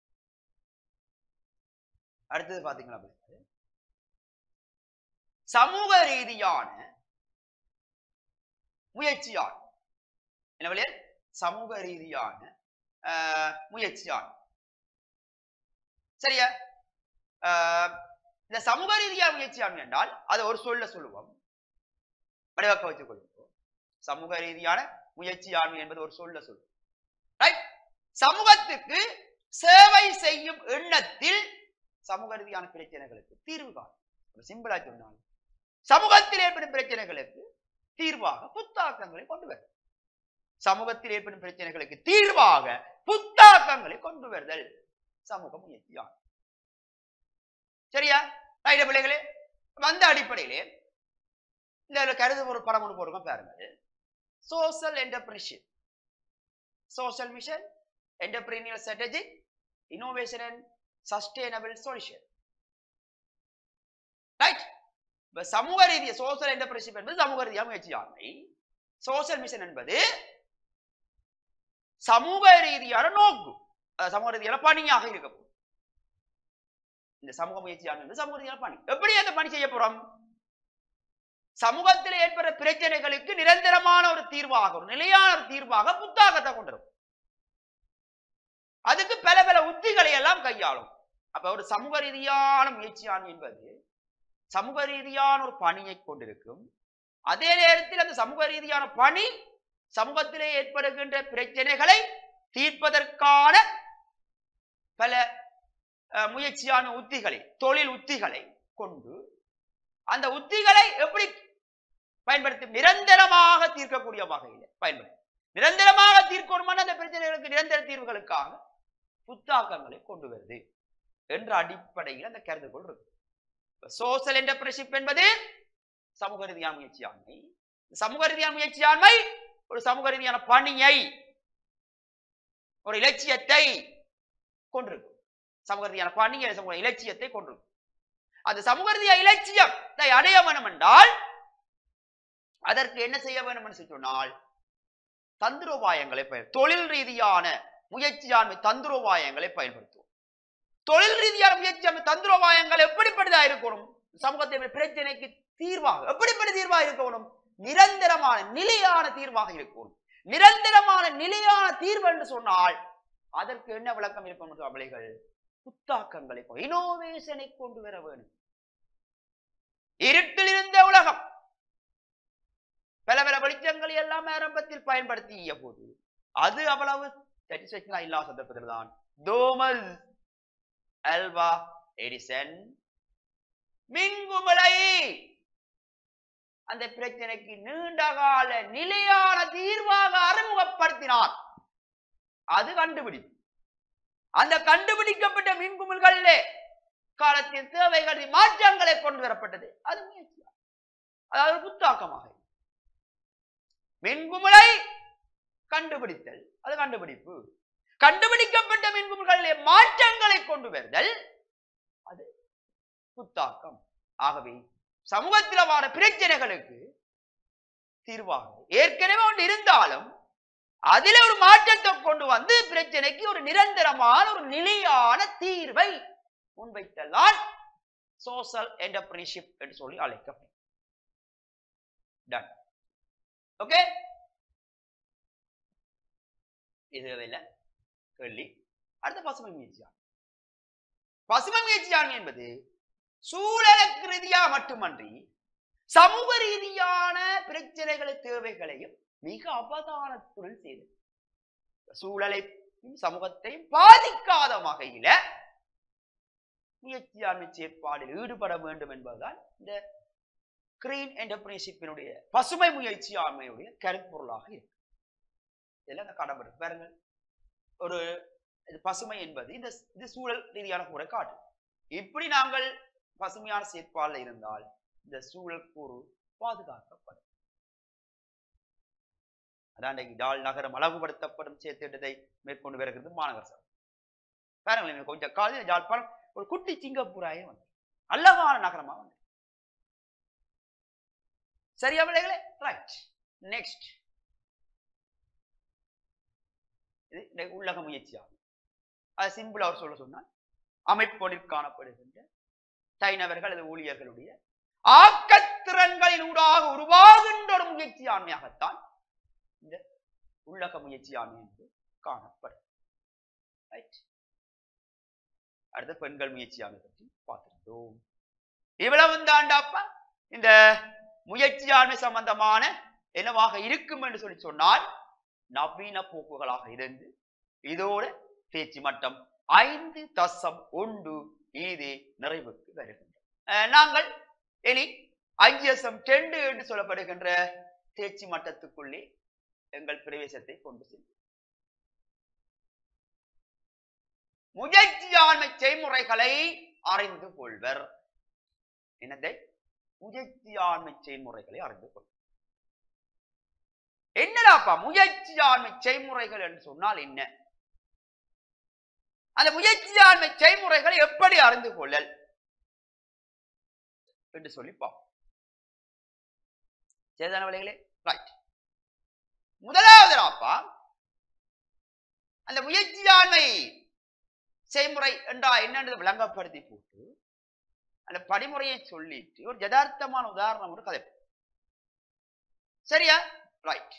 அடுத்தது பாத்தீங்களா அப்படின்னா, சமூக ரீதியான முயற்சியான் என்ன வழியா சமூக ரீதியான ஆஹ், முயற்சியான் சரியா ஆஹ், இந்த சமூக ரீதியான முயற்சியான் என்றால் அதை ஒரு சொல்ல சொல்லுவோம் வடிவாக்க வச்சுக் கொள்வோம் சமூக ரீதியான முயற்சியாண்மை என்பது ஒரு சொல்ல சொல்லுவோம் Right? சமூகத்துக்கு சேவை செய்யும் எண்ணத்தில் சமூக ரீதியான பிரச்சனைகளுக்கு தீர்வு காணும் ஒரு சிம்பிளா சொன்னால் சமூகத்தில் ஏற்படும் பிரச்சனைகளுக்கு தீர்வாக புத்தாக்கங்களை கொண்டு வருதல் சமூகத்தில் ஏற்படும் பிரச்சனைகளுக்கு தீர்வாக புத்தாக்கங்களை கொண்டு வருதல் சமூக முயற்சியாகும் சரியா ரைட் பிள்ளைகளே வந்த அடிப்படையிலே இந்த கருது ஒரு படம் ஒன்று போடுங்க பாருங்க social entrepreneurship social mission entrepreneurial strategy innovation and sustainable solution right இப்ப சமூக ரீதிய சோஷியல் என்டர்பிரினர்ஷிப் என்பது சமூக ரீதியாக முயற்சியாண்மை சோஷியல் மிஷன் என்பது சமூக ரீதியான நோக்கு அதாவது சமூக ரீதியான பணியாக இருக்க போகுது இந்த சமூக முயற்சியாண்மை என்பது சமூக ரீதியான பணி எப்படி அந்த பணி செய்ய போறோம் சமூகத்தில் ஏற்படுற பிரச்சனைகளுக்கு நிரந்தரமான ஒரு தீர்வாக ஒரு நிலையான ஒரு தீர்வாக புத்தாக்கத்தை கொண்டிருக்கும் அதுக்கு பல பல உத்திகளை எல்லாம் கையாளும் அப்ப ஒரு சமூக ரீதியான முயற்சியாண்மை என்பது சமூக ரீதியான ஒரு பணியை கொண்டிருக்கும் அதே நேரத்தில் அந்த சமூக ரீதியான பணி சமூகத்திலே ஏற்படுகின்ற பிரச்சனைகளை தீர்ப்பதற்கான பல அஹ், முயற்சியான உத்திகளை தொழில் உத்திகளை கொண்டு அந்த உத்திகளை எப்படி பயன்படுத்தி நிரந்தரமாக தீர்க்கக்கூடிய வகையில் பயன்படுத்தி நிரந்தரமாக தீர்க்கணுமான அந்த பிரச்சனைகளுக்கு நிரந்தர தீர்வுகளுக்காக புத்தாக்கங்களை கொண்டு வருது என்ற அடிப்படையில் அந்த கருதுகோள் இருக்கு சோசியல் என்டர்பிரினர்ஷிப் என்பது சமூக ரீதியான முயற்சியாண்மை இந்த சமூக ரீதியான முயற்சியாண்மை ஒரு சமூக ரீதியான பணியை ஒரு இலட்சியத்தை கொண்டிருக்கும் சமூக ரீதியான பணியை சமூக இலட்சியத்தை கொண்டிருக்கும் அந்த சமூக ரீதியா இலட்சியத்தை அடைய வேணும் என்றால் அதற்கு என்ன செய்ய வேண்டும் என்று சொன்னால் தந்திரோபாயங்களை பயன் தொழில் ரீதியான முயற்சியாண்மை தந்திரோபாயங்களை பயன்படுத்துவோம் தொழில் ரீதியான முயற்சியாண்மை தந்திரோபாயங்கள் எப்படிப்பட்டதா இருக்கணும் சமூகத்தை பிரச்சனைக்கு தீர்வாக எப்படிப்பட்ட தீர்வாக இருக்கணும் நிரந்தரமான நிலையான தீர்வாக இருக்கணும் நிரந்தரமான நிலையான தீர்வு என்று சொன்னால் அதற்கு என்ன விளக்கம் இருக்கும் அமளிகள் புத்தாக்கங்களை இனோவேஷனை கொண்டு வர வேண்டும் இருட்டில் இருந்த உலகம் பல பல வெளிச்சங்களை எல்லாம் ஆரம்பத்தில் பயன்படுத்திய போது அது அவ்வளவு சாட்டிஸ்பேக்ஷனா இல்லாத சந்தர்ப்பத்தில் தான் தோமஸ் அல்வா எடிசன் மின்குமலை அந்த பிரச்சனைக்கு நீண்ட கால நிலையான தீர்வாக அறிமுகப்படுத்தினார் அது கண்டுபிடிப்பு அந்த கண்டுபிடிக்கப்பட்ட மின்குமிழ்களிலே காலத்தின் தேவைகளின் மாற்றங்களை கொண்டு வரப்பட்டது அது முயற்சி அதாவது புத்தாக்கமாக மின்குமிழை கண்டுபிடித்தல் அது கண்டுபிடிப்பு கண்டுபிடிக்கப்பட்ட மின்குமிழ்களிலே மாற்றங்களை கொண்டு வருதல் அது புத்தாக்கம் ஆகவே சமூகத்தில் வர பிரச்சனைகளுக்கு தீர்வாக ஏற்கனவே ஒன்று இருந்தாலும் அதில ஒரு மாற்றத்தை கொண்டு வந்து பிரச்சனைக்கு ஒரு நிரந்தரமான ஒரு நிலையான தீர்வை முன்வைத்தல்தான் சோசல் என்டர்பிரினர்ஷிப் என்று சொல்லி அழைக்கப்படும் டன் ஓகே இது இல்ல கேள்வி அடுத்த பசுமை முயற்சியான் பசுமை முயற்சியான் என்பது சூழலுக்கு ரீதியாக மட்டுமன்றி சமூக ரீதியான பிரச்சனைகளை தேவைகளையும் மிக அவதானத்துடன் செய்து சூழலையும் சமூகத்தையும் பாதிக்காத வகையில முயற்சியாண்மை செயற்பாடில் ஈடுபட வேண்டும் என்பதுதான் இந்த கிரீன் என்டர்பிரினர்ஷிப்பினுடைய பசுமை முயற்சியாண்மையுடைய கருப்பொருளாக இருக்கு இதெல்லாம் இந்த கடம்படு பாருங்கள் ஒரு இது பசுமை என்பது இந்த இது சூழல் ரீதியான கூட காட்டு இப்படி நாங்கள் பசுமையான செயற்பாடுல இருந்தால் இந்த சூழல் கூறு பாதுகாக்கப்படும் அதான் இன்றைக்கு யாழ் நகரம் அழகுபடுத்தப்படும் சேர்த்திட்டத்தை மேற்கொண்டு வருகிறது மாநகர சபை பாருங்களேன் கொஞ்சம் காலையில் யாழ்ப்பாணம் ஒரு குட்டி சிங்கப்பூராயே வந்து அழகான நகரமா வந்து சரியா பிள்ளைகளே ரைட் நெக்ஸ்ட் இது இந்த உள்ளக முயற்சியாகும் அது சிம்பிளா அவர் சொல்ல சொன்னால் அமைப்பொழில் காணப்படுகின்ற தைனவர்கள் அல்லது ஊழியர்களுடைய ஆக்கத்திறன்களின் ஊடாக உருவாகின்ற ஒரு முயற்சி ஆண்மையாகத்தான் இந்த உள்ளக முயற்சி ஆண்மை என்று காணப்படும் Right? அடுத்த பெண்கள் முயற்சி ஆண்மை பற்றி பார்த்திருந்தோம் இவ்வளவு தாண்டாப்பா இந்த முயற்சி ஆண்மை சம்பந்தமான என்னவாக இருக்கும் என்று சொல்லி சொன்னால் நவீன போக்குகளாக இருந்து இதோட பேச்சு மட்டம் ஐந்து தசம் ஒன்று இது நிறைவுக்கு வருகின்றது அஹ் நாங்கள் இனி ஐஎஸ்எம் டெண்டு என்று சொல்லப்படுகின்ற தேர்ச்சி மட்டத்துக்குள்ளே எங்கள் பிரவேசத்தை கொண்டு செல்வோம் முயற்சியாண்மை செய்முறைகளை அறிந்து கொள்வர் என்னதை முயற்சியாண்மை செய்முறைகளை அறிந்து கொள்வர் என்னடாப்பா முயற்சியாண்மை செய்முறைகள் என்று சொன்னால் என்ன அந்த முயற்சியாண்மை செய்முறைகளை எப்படி அறிந்து கொள்ளல் என்று சொல்லி பார்ப்போம் சரிதான வழிகளே ரைட் முதலாவதுடாப்பா அந்த முயற்சியாண்மை செய்முறை என்றா என்னன்னு விளங்கப்படுத்தி போட்டு அந்த படிமுறையை சொல்லிட்டு ஒரு யதார்த்தமான உதாரணம் ஒரு கதை சரியா ரைட்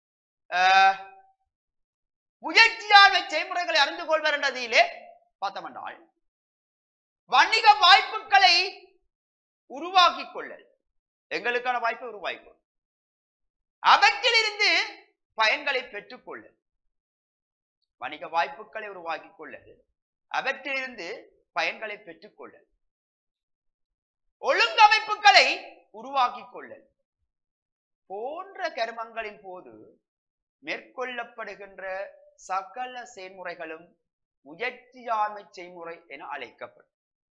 முயற்சியாண்மை செய்முறைகளை அறிந்து கொள்வர் என்றதிலே பார்த்தோம்னால் வணிக வாய்ப்புகளை உருவாக்கிக் கொள்ளல் எங்களுக்கான வாய்ப்பை உருவாக்கிக் கொள்ளல் அவற்றிலிருந்து பயன்களை பெற்றுக்கொள்ளல் வணிக வாய்ப்புகளை உருவாக்கிக் கொள்ளல் அவற்றிலிருந்து பயன்களை பெற்றுக்கொள்ளல் ஒழுங்கமைப்புகளை உருவாக்கிக் கொள்ளல் போன்ற கர்மங்களின் போது மேற்கொள்ளப்படுகின்ற சகல செயல்முறைகளும் முயற்சியாண்மை செய்முறை என அழைக்கப்படும்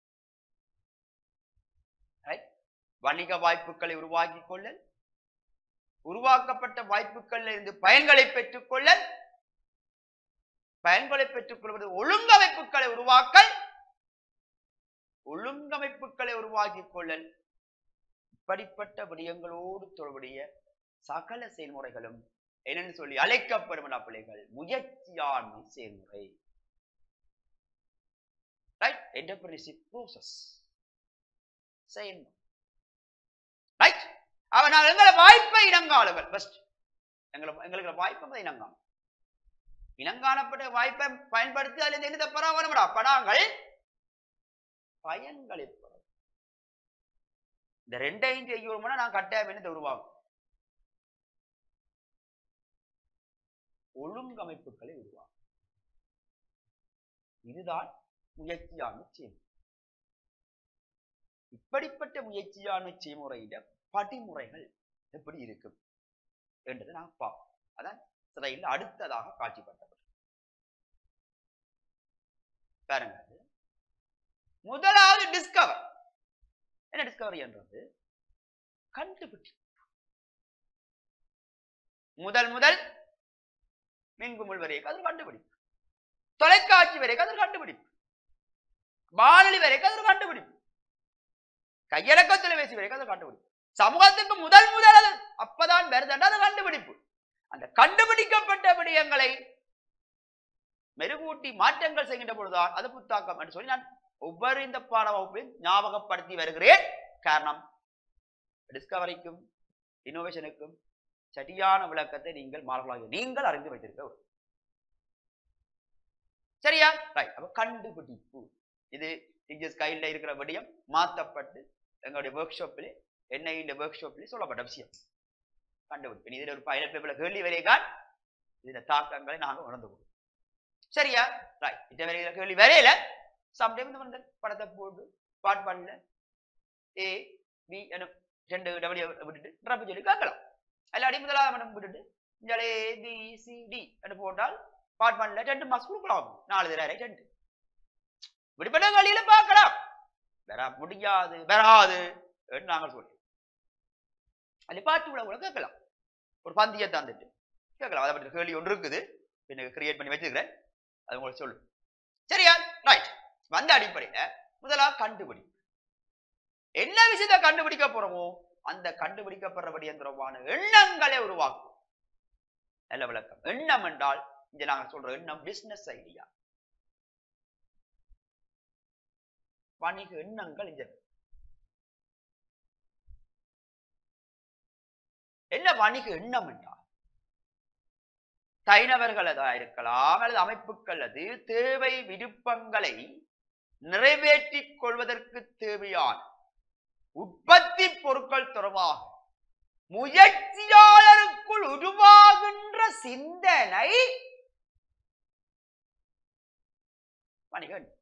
Right? வணிக வாய்ப்புகளை உருவாக்கிக் கொள்ளல் உருவாக்கப்பட்ட வாய்ப்புகளில் இருந்து பயன்களை பெற்றுக்கொள்ளல் பயன்களை பெற்றுக் கொள்வது ஒழுங்கமைப்புகளை உருவாக்கல் ஒழுங்கமைப்புகளை உருவாக்கிக் கொள்ளல் இப்படிப்பட்ட விடயங்களோடு தொடர்புடைய சகல செயல்முறைகளும் என்னன்னு சொல்லி அழைக்கப்படும் பிள்ளைகள் முயற்சியாண்மை செயல்முறை ரைட் என்டர்பிரினர்ஷிப் ப்ரோசஸ் செயல்முறை ரைட் அவ நான் எங்களை வாய்ப்பை இனங்காலுங்கள் ஃபர்ஸ்ட் எங்களை எங்களுக்கு வாய்ப்பை இனங்காணும் இனங்காணப்பட்ட வாய்ப்பை பயன்படுத்தி அதில் எந்த பராமரமடா படாங்கள் பயன்களை பெறும் இந்த ரெண்டையும் செய்யணும்னா நான் கட்டாயம் என்னத்தை உருவாகும் ஒழுங்கமைப்புகளை உருவாகும் இதுதான் முயற்சியாண்மை செய்முறை இப்படிப்பட்ட முயற்சியாண்மை செய்முறையிட படிமுறைகள் எப்படி இருக்கும் என்றதை நான் பார்ப்போம் அதான் சிறையில் அடுத்ததாக காட்சிப்படுத்தப்படும் பாருங்க முதலாவது டிஸ்கவர் என்ன டிஸ்கவரி என்றது கண்டுபிடி முதல் முதல் மின்குமிழ் வரைக்கும் அது கண்டுபிடிப்பு தொலைக்காட்சி வரைக்கும் அது கண்டுபிடிப்பு வானொலி வரைக்கும் அது கண்டுபிடிப்பு கையடக்க தொலைபேசி வரைக்கும் அது கண்டுபிடிப்பு சமூகத்துக்கு முதல் முதல் அது அப்பதான் வருதுன்ற அது கண்டுபிடிப்பு அந்த கண்டுபிடிக்கப்பட்ட விடயங்களை மெருகூட்டி மாற்றங்கள் செய்கின்ற பொழுதுதான் அது புத்தாக்கம் என்று சொல்லி நான் ஒவ்வொரு இந்த பாட வகுப்பையும் ஞாபகப்படுத்தி வருகிறேன் காரணம் டிஸ்கவரிக்கும் இன்னோவேஷனுக்கும் சரியான விளக்கத்தை நீங்கள் மாணவர்களாக நீங்கள் அறிந்து வைத்திருக்க வேண்டும். சரியா ரைட் அப்ப கண்டுபிடிப்பு இது டீச்சர்ஸ் கையில் இருக்கிற விடயம் மாற்றப்பட்டு எங்களுடைய ஒர்க் ஷாப்பிலே என்ன இந்த ஒர்க் ஷாப்பிலே சொல்லப்பட்ட விஷயம் கண்டுபிடிப்பு இதில் ஒரு பைலட் பேப்பர்ல கேள்வி வரைகான் இதுல தாக்கங்களை நாங்க உணர்ந்து கொள்வோம் சரியா ரைட் இந்த வரையில கேள்வி வரையில சம்டைம் இந்த வந்து படத்தை போட்டு பாட் பண்ணல ஏ பி என ரெண்டு டபிள்யூ விட்டுட்டு ட்ரப் சொல்லி கேட்கலாம் அல்லாடி முதலாவது மனம் விட்டுட்டு இந்த ஏ பி சி டி என்று போட்டால் பாட் பண்ணல ரெண்டு மாசம் கொடுக்கலாம் நாலு தடவை ரெண்டு விடுபட்ட வழியில பார்க்கலாம் வர முடியாது வராது என்று நாங்கள் சொல்றோம் அது பாட்டு விட கூட கேட்கலாம் ஒரு பந்தியை தந்துட்டு கேட்கலாம் அதை பற்றி கேள்வி ஒன்று இருக்குது எனக்கு கிரியேட் பண்ணி வச்சிருக்கிறேன் அது உங்களுக்கு சொல்லு சரியா ரைட் வந்த அடிப்படையில முதலா கண்டுபிடி என்ன விஷயத்தை கண்டுபிடிக்க போறோமோ அந்த கண்டுபிடிக்கப்படுறபடி தொடர்பான எண்ணங்களை உருவாக்கும் நல்ல விளக்கம் எண்ணம் என்றால் இங்க நாங்க சொல்ற எண்ணம் பிசினஸ் ஐடியா வணிக எண்ணங்கள் இந்த என்ன வணிக எண்ணம் என்றால் தைனவர்களதா இருக்கலாம் அல்லது அமைப்புகள் அது தேவை விருப்பங்களை நிறைவேற்றிக் கொள்வதற்கு தேவையான உற்பத்தி பொருட்கள் தொடர்பாக முயற்சியாளருக்குள் உருவாகின்ற சிந்தனை வணிக எண்ணம்.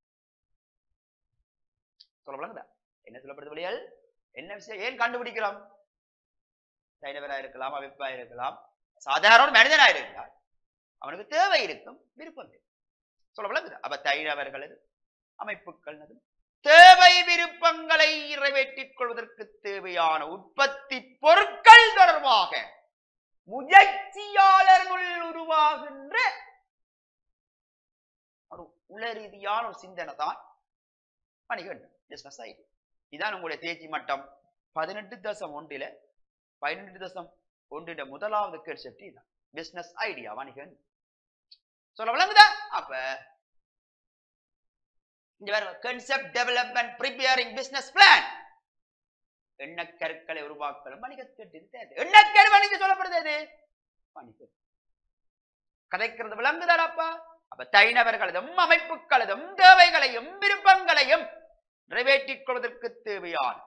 சொல்ல விளங்குதா? என்ன சொல்லப்படுது வழியால் என்ன விஷயம் ஏன் கண்டுபிடிக்கிறோம் தைனவரா இருக்கலாம் அமைப்பா இருக்கலாம் சாதாரண மனிதனா இருக்கலாம் அவனுக்கு தேவை இருக்கும் விருப்பம் இருக்கும் சொல்ல விளங்குதா அப்ப தைனவர்களது அமைப்புகள் தேவை விருப்பங்களை நிறைவேற்றிக் கொள்வதற்கு தேவையான உற்பத்தி பொருட்கள் தொடர்பாக முயற்சியாளர்கள் உருவாகின்ற ஒரு உள ரீதியான ஒரு சிந்தனை தான் வணிக பிசினஸ் ஐடியா இதான் உங்களுடைய தேர்ச்சி மட்டம் பதினெட்டு தசம் ஒன்றில பதினெட்டு தசம் ஒன்றில முதலாவது கேள்வி தான் பிசினஸ் ஐடியா வணிகன் சொல்ல விளங்குதா அப்ப இங்க வேற concept development preparing business plan எண்ணக்கருக்களை உருவாக்கலும் வணிகத்திற்கு தேவை எண்ணக்கரு வணிகம் சொல்லப்படுது எது வணிகம் கதைக்கிறது விளங்குதாடாப்பா அப்ப தைனவர்களதும் அமைப்புகளதும் தேவைகளையும் விருப்பங்களையும் நிறைவேற்றிக் கொள்வதற்கு தேவையான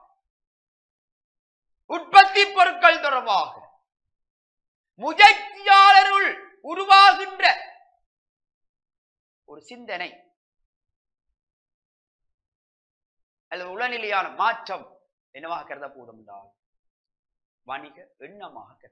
உற்பத்தி பொருட்கள் தொடர்பாக முயற்சியாளருள் உருவாகின்ற ஒரு சிந்தனை அல்லது உளநிலையான மாற்றம் என்னவாக கருத போதும் என்றால் வணிக எண்ணமாக கருத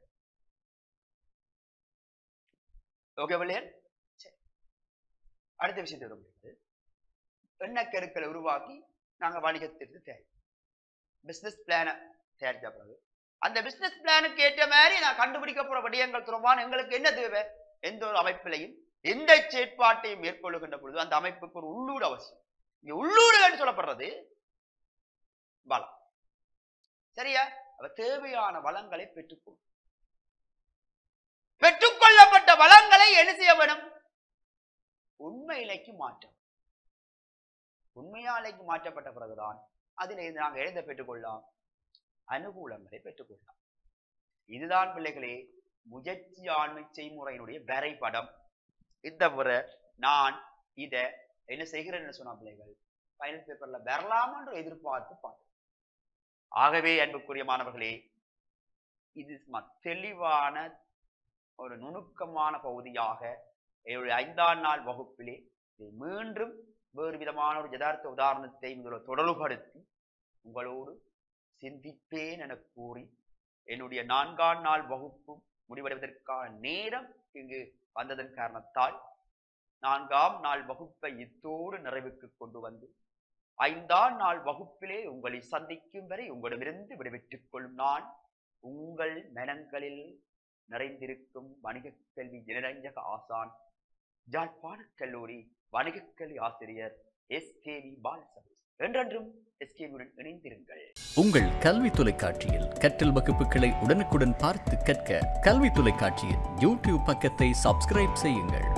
ஓகே பிள்ளையர் சரி. அடுத்த விஷயத்தை வரும்போது எண்ணக்கருக்களை உருவாக்கி நாங்க வணிகத்திற்கு தேவை பிசினஸ் பிளானை தயாரித்த பிறகு அந்த பிசினஸ் பிளானுக்கு ஏற்ற மாதிரி நான் கண்டுபிடிக்க போற விடயங்கள் தொடர்பான எங்களுக்கு என்ன தேவை எந்த ஒரு அமைப்பிலையும் எந்த செயற்பாட்டையும் மேற்கொள்ளுகின்ற பொழுது அந்த அமைப்புக்கு ஒரு உள்ளூர் அவசியம் இங்க உள்ளூடுகள் சொல்லப்படுறது பலம் சரியா அவ தேவையான வளங்களை பெற்றுக்கொள்ளும் பெற்றுக்கொள்ளப்பட்ட வளங்களை என்ன செய்ய வேணும் உண்மை நிலைக்கு மாற்றம் உண்மையாலைக்கு மாற்றப்பட்ட பிறகுதான் அதில் இருந்து நாங்கள் எழுத பெற்றுக்கொள்ளலாம் அனுகூலங்களை பெற்றுக்கொள்ளலாம் இதுதான் பிள்ளைகளே முயற்சி ஆண்மை செய்முறையினுடைய வரைபடம் இந்த முறை நான் இத என்ன செய்கிறேன்னு சொன்ன பிள்ளைகள் ஃபைனல் பேப்பர்ல வரலாம் என்று எதிர்பார்த்து பார்த்தேன் ஆகவே அன்புக்குரிய மாணவர்களே இது சும்மா தெளிவான ஒரு நுணுக்கமான பகுதியாக என்னுடைய ஐந்தாம் நாள் வகுப்பிலே இதை மீண்டும் வேறு விதமான ஒரு யதார்த்த உதாரணத்தை முதல்ல தொடர்புபடுத்தி உங்களோடு சிந்திப்பேன் என கூறி என்னுடைய நான்காம் நாள் வகுப்பு முடிவடைவதற்கான நேரம் இங்கு வந்ததன் காரணத்தால் நான்காம் நாள் வகுப்பை இத்தோடு நிறைவுக்கு கொண்டு வந்து ஐந்தாம் நாள் வகுப்பிலே உங்களை சந்திக்கும் வரை உங்களிடமிருந்து விடைபெற்றுக் கொள்ளும் நான் உங்கள் மனங்களில் நிறைந்திருக்கும் வணிகக் கல்வி இளரஞ்சக ஆசான் ஜாழ்ப்பாண கல்லூரி வணிகக் கல்வி ஆசிரியர் எஸ் கே வி பாலசபை என்றென்றும் எஸ்கேவியுடன் இணைந்திருங்கள் உங்கள் கல்வி தொலைக்காட்சியில் கற்றல் வகுப்புகளை உடனுக்குடன் பார்த்து கற்க கல்வி தொலைக்காட்சியின் யூடியூப் பக்கத்தை சப்ஸ்கிரைப் செய்யுங்கள்